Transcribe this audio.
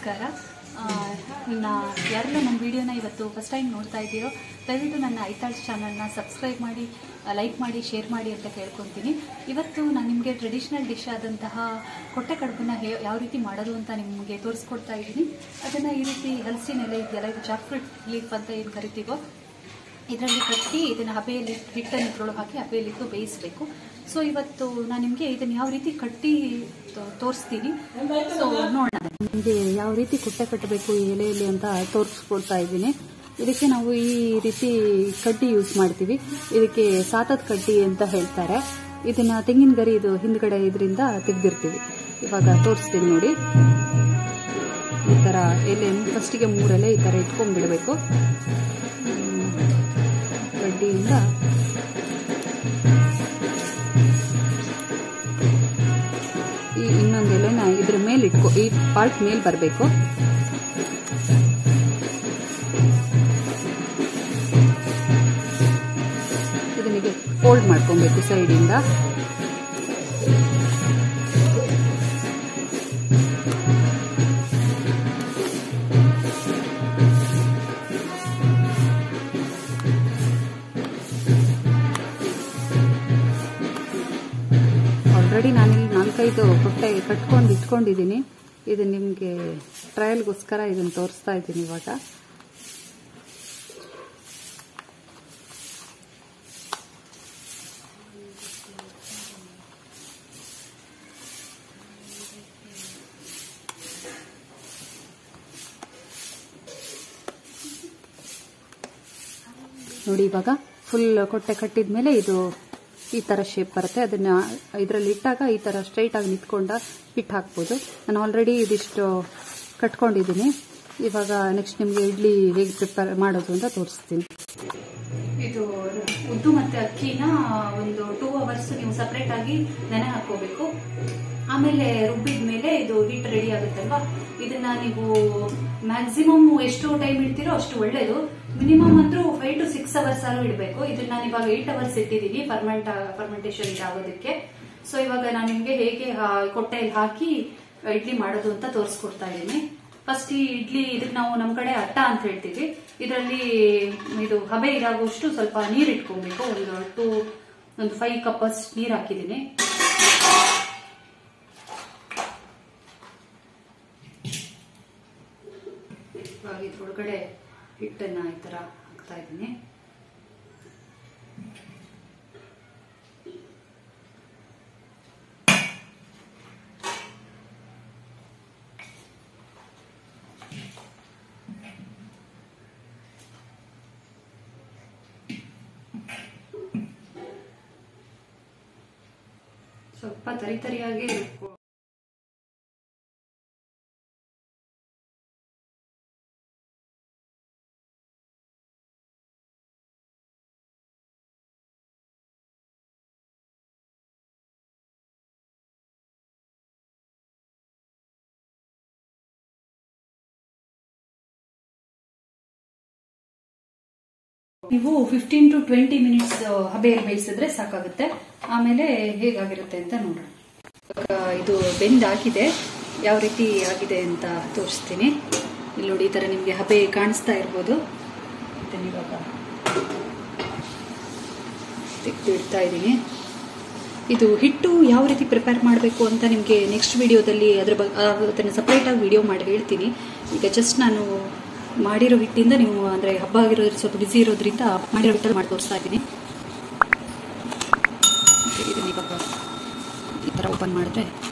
ನಮಸ್ಕಾರ ಆ, ಇನ್ನು ಯಾರೆಲ್ಲ ನನ್ನ ವಿಡಿಯೋನ ಇವತ್ತು ಫಸ್ಟ್ ಟೈಮ್ ನೋಡ್ತಾ ಇದ್ದೀರೋ ದಯವಿಟ್ಟು ನನ್ನ ಐತಾಳ್ಸ್ ಚಾನಲ್ನ ಸಬ್ಸ್ಕ್ರೈಬ್ ಮಾಡಿ ಲೈಕ್ ಮಾಡಿ ಶೇರ್ ಮಾಡಿ ಅಂತ ಕೇಳ್ಕೊತೀನಿ ಇವತ್ತು ನಾನು ನಿಮಗೆ ಟ್ರೆಡಿಷ್ನಲ್ ಡಿಶ್ ಆದಂತಹ ಕೊಟ್ಟೆ ಕಡುಬನ್ನ ಹೇ ಯಾವ ರೀತಿ ಮಾಡೋದು ಅಂತ ನಿಮಗೆ ತೋರಿಸ್ಕೊಡ್ತಾ ಇದ್ದೀನಿ ಅದನ್ನು ಈ ರೀತಿ ಹಲಸಿನ ಎಲೆ ಇದೆಯಲ್ಲ ಇದು ಜಾಕ್ಫ್ರೂಟ್ ಲೀಫ್ ಅಂತ ಏನು ಕರಿತೀವೋ ಇದರಲ್ಲಿ ಕಟ್ಟಿ ಇದನ್ನು ಹಬೆಯಲ್ಲಿ ಹಿಟ್ಟನ್ನು ಇದ್ರೊಳಗೆ ಹಾಕಿ ಹಬೆಯಲ್ಲಿ ಇಟ್ಟು ಬೇಯಿಸಬೇಕು ಸೊ ಇವತ್ತು ನಾನು ನಿಮಗೆ ಇದನ್ನು ಯಾವ ರೀತಿ ಕಟ್ಟಿ ತೋ- ತೋರಿಸ್ತೀನಿ ಸೊ ನೋಡೋಣ ನಿಮಗೆ ಯಾವ ರೀತಿ ಕುಟ್ಟೆ ಕಟ್ಟಬೇಕು ಈ ಎಲೆಯಲ್ಲಿ ಅಂತ ತೋರಿಸ್ಕೊಡ್ತಾ ಇದ್ದೀನಿ ಇದಕ್ಕೆ ನಾವು ಈ ರೀತಿ ಕಡ್ಡಿ ಯೂಸ್ ಮಾಡ್ತೀವಿ ಇದಕ್ಕೆ ಸಾತದ ಕಡ್ಡಿ ಅಂತ ಹೇಳ್ತಾರೆ ಇದನ್ನ ತೆಂಗಿನ ಗರಿ ಇದು ಹಿಂದ್ಗಡೆ ಇದರಿಂದ ತೆಗೆದಿರ್ತೀವಿ ಇವಾಗ ತೋರಿಸ್ತೀನಿ ನೋಡಿ ಈ ಥರ ಎಲೆ ಫಸ್ಟಿಗೆ ಮೂರೆಲೆ ಈ ಥರ ಇಟ್ಕೊಂಡ್ಬಿಡಬೇಕು ಕಡ್ಡಿಯಿಂದ ಈ ಇನ್ನೊಂದು ಎಲೆನ ಇದ್ರ ಮೇಲೆ ಇಟ್ಕೊ ಈ ಪಾರ್ಟ್ ಮೇಲೆ ಬರಬೇಕು ಇದನಿಗೆ ಫೋಲ್ಡ್ ಮಾಡ್ಕೊಬೇಕು ಸೈಡಿಂದ ಆಲ್ರೆಡಿ ನಾನಿಲ್ಲಿ ನಾಲ್ಕೈದು ಕೊಟ್ಟೆ ಕಟ್ಕೊಂಡು ಇಟ್ಕೊಂಡಿದ್ದೀನಿ ಇದು ನಿಮಗೆ ಟ್ರಯಲ್ಗೋಸ್ಕರ ಇದನ್ನು ತೋರಿಸ್ತಾ ಇದ್ದೀನಿ ಇವಾಗ ನೋಡಿ ಇವಾಗ ಫುಲ್ ಕೊಟ್ಟೆ ಕಟ್ಟಿದ ಮೇಲೆ ಇದು ಈ ಥರ ಶೇಪ್ ಬರುತ್ತೆ ಅದನ್ನ ಇದರಲ್ಲಿ ಇಟ್ಟಾಗ ಈ ಥರ ಸ್ಟ್ರೈಟ್ ಆಗಿ ನಿಂತ್ಕೊಂಡ ಹಿಟ್ಟು ಹಾಕ್ಬೋದು ನಾನು ಆಲ್ರೆಡಿ ಇದಿಷ್ಟು ಕಟ್ಕೊಂಡಿದ್ದೀನಿ ಇವಾಗ ನೆಕ್ಸ್ಟ್ ನಿಮಗೆ ಇಡ್ಲಿ ಹೇಗೆ ಪ್ರಿಪೇರ್ ಮಾಡೋದು ಅಂತ ತೋರಿಸ್ತೀನಿ ಇದು ಉದ್ದು ಮತ್ತೆ ಅಕ್ಕಿನ ಒಂದು ಟೂ ಅವರ್ಸ್ ನೀವು ಸಪ್ರೇಟ್ ಆಗಿ ನೆನೆ ಹಾಕೋಬೇಕು ಆಮೇಲೆ ರುಬ್ಬಿದ ಮೇಲೆ ಇದು ಹಿಟ್ ರೆಡಿ ಆಗುತ್ತಲ್ವಾ ಇದನ್ನ ನೀವು ಮ್ಯಾಕ್ಸಿಮಮ್ ಎಷ್ಟು ಟೈಮ್ ಇಡ್ತೀರೋ ಅಷ್ಟು ಒಳ್ಳೇದು ಮಿನಿಮಮ್ ಅಂದ್ರೂ ಫೈವ್ ಟು ಸಿಕ್ಸ್ ಅವರ್ಸ್ ಆದ್ರೂ ಇಡಬೇಕು ಇದನ್ನ ನಾನು ಇವಾಗ ಏಟ್ ಅವರ್ಸ್ ಇಟ್ಟಿದ್ದೀನಿ ಫರ್ಮೆಂಟ್ ಫರ್ಮೆಂಟೇಶನ್ ಇದಾಗೋದಕ್ಕೆ ಸೊ ಇವಾಗ ನಾನು ನಿಮ್ಗೆ ಹೇಗೆ ಹಾ- ಕೊಟ್ಟೆಯಲ್ಲಿ ಹಾಕಿ ಇಡ್ಲಿ ಮಾಡೋದು ಅಂತ ತೋರಿಸ್ಕೊಡ್ತಾ ಇದ್ದೀನಿ ಫಸ್ಟ್ ಈ ಇಡ್ಲಿ ಇದಕ್ಕೆ ನಾವು ನಮ್ಮ ಕಡೆ ಅಟ್ಟ ಅಂತ ಹೇಳ್ತೀವಿ ಇದರಲ್ಲಿ ಇದು ಹಬೆ ಇರಾಗುವಷ್ಟು ಸ್ವಲ್ಪ ನೀರು ಇಟ್ಕೊಬೇಕು ಒಂದು ಟೂ ಒಂದು ಫೈವ್ ಕಪ್ ಅಷ್ಟು ನೀರು ಹಾಕಿದ್ದೀನಿ ಇವಾಗ ಇದ್ರೊಳಗಡೆ ಹಿಟ್ಟನ್ನ ಈ ತರ ಹಾಕ್ತಾ ಇದ್ದೀನಿ ಸ್ವಲ್ಪ ತರಿ ತರಿಯಾಗಿ ರುಬ್ಕೊ- ನೀವು ಫಿಫ್ಟೀನ್ ಟು ಟ್ವೆಂಟಿ ಮಿನಿಟ್ಸ್ ಹಬೆಯಲ್ಲಿ ಬೇಯಿಸಿದ್ರೆ ಸಾಕಾಗುತ್ತೆ ಆಮೇಲೆ ಹೇಗಾಗಿರುತ್ತೆ ಅಂತ ನೋಡೋಣ ಇವಾಗ ಇದು ಬೆಂದ್ ಹಾಕಿದೆ ಯಾವ ರೀತಿ ಆಗಿದೆ ಅಂತ ತೋರಿಸ್ತೀನಿ ಇಲ್ಲಿ ನೋಡಿ ಈ ಥರ ನಿಮಗೆ ಹಬೆ ಕಾಣಿಸ್ತಾ ಇರ್ಬೋದು ಇದನ್ನ ಇವಾಗ ತೆಗೆದು ಇಡ್ತಾ ಇದ್ದೀನಿ ಇದು ಹಿಟ್ಟು ಯಾವ ರೀತಿ ಪ್ರಿಪೇರ್ ಮಾಡಬೇಕು ಅಂತ ನಿಮಗೆ ನೆಕ್ಸ್ಟ್ ವಿಡಿಯೋದಲ್ಲಿ ಅದ್ರ ಬಗ್ಗೆ ಅದನ್ನು ಸಪ್ರೇಟಾಗಿ ವಿಡಿಯೋ ಮಾಡಿ ಹೇಳ್ತೀನಿ ಈಗ ಜಸ್ಟ್ ನಾನು ಮಾಡಿರೋ ಹಿಟ್ಟಿಂದ ನೀವು ಅಂದರೆ ಹಬ್ಬ ಆಗಿರೋದ್ರ ಸ್ವಲ್ಪ ಬಿಸಿ ಇರೋದ್ರಿಂದ ಮಾಡಿರೋ ಹಿಟ್ಟಲ್ಲಿ ಮಾಡಿ ತೋರಿಸ್ತಾ ಇದ್ದೀನಿ ಇದನ್ನ ಇವಾಗ ಈ ಥರ ಓಪನ್ ಮಾಡಿದ್ರೆ